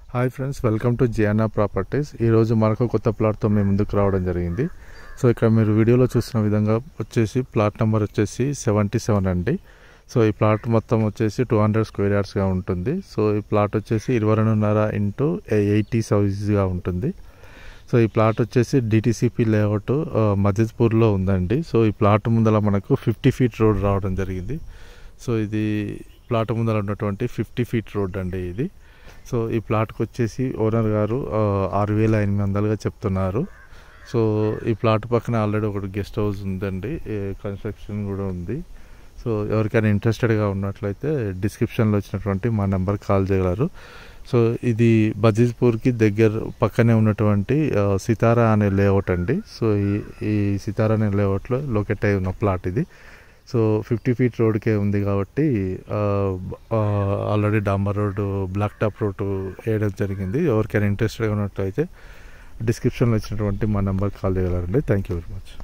hi friends welcome to Jiyana properties ఈరోజు మరొక కొత్త ప్లాట్తో మేము ముందుకు రావడం జరిగింది సో ఇక్కడ మీరు వీడియోలో చూసిన విధంగా వచ్చేసి ప్లాట్ నెంబర్ వచ్చేసి సెవెంటీ సెవెన్ అండి సో ఈ ప్లాట్ మొత్తం వచ్చేసి టూ హండ్రెడ్ స్క్వేర్ యార్డ్స్గా ఉంటుంది సో ఈ ప్లాట్ వచ్చేసి ఇరవై రెండున్నర ఇంటూ ఎయిటీ సైజ్గా ఉంటుంది సో ఈ ప్లాట్ వచ్చేసి డిటీసీపీ లేఅవుట్ మజిద్పూర్లో ఉందండి సో ఈ ప్లాట్ ముందర మనకు ఫిఫ్టీ ఫీట్ రోడ్ రావడం జరిగింది సో ఇది ప్లాట్ ముందర ఉన్నటువంటి ఫిఫ్టీ ఫీట్ రోడ్ అండి ఇది సో ఈ ప్లాట్కి వచ్చేసి ఓనర్ గారు ఆ, ఆరు వేల ఎనిమిది వందలుగా చెప్తున్నారు సో ఈ ప్లాట్ పక్కన ఆల్రెడీ ఒకటి గెస్ట్ హౌస్ ఉందండి ఏ, కన్స్ట్రక్షన్ కూడా ఉంది సో ఎవరికైనా ఇంట్రెస్టెడ్గా ఉన్నట్లయితే డిస్క్రిప్షన్లో వచ్చినటువంటి మా నెంబర్ కాల్ చేయగలరు సో ఇది బజీజ్పూర్కి దగ్గర పక్కనే ఉన్నటువంటి ఆ, సితారా అనే లేఅవుట్ అండి సో ఈ ఈ సితారా అనే లేఅవుట్లో లొకేట్ అయి ఉన్న ప్లాట్ ఇది సో ఫిఫ్టీ ఫీట్ రోడ్కే ఉంది కాబట్టి ఆల్రెడీ డాంబర్ రోడ్ బ్లాక్ టాప్ రోడ్ వేయడం జరిగింది ఎవరికైనా ఇంట్రెస్టెడ్గా ఉన్నట్లయితే డిస్క్రిప్షన్లో ఇచ్చినటువంటి మా నెంబర్ కాల్ చేయగలరండి థ్యాంక్ యూ వెరీ మచ్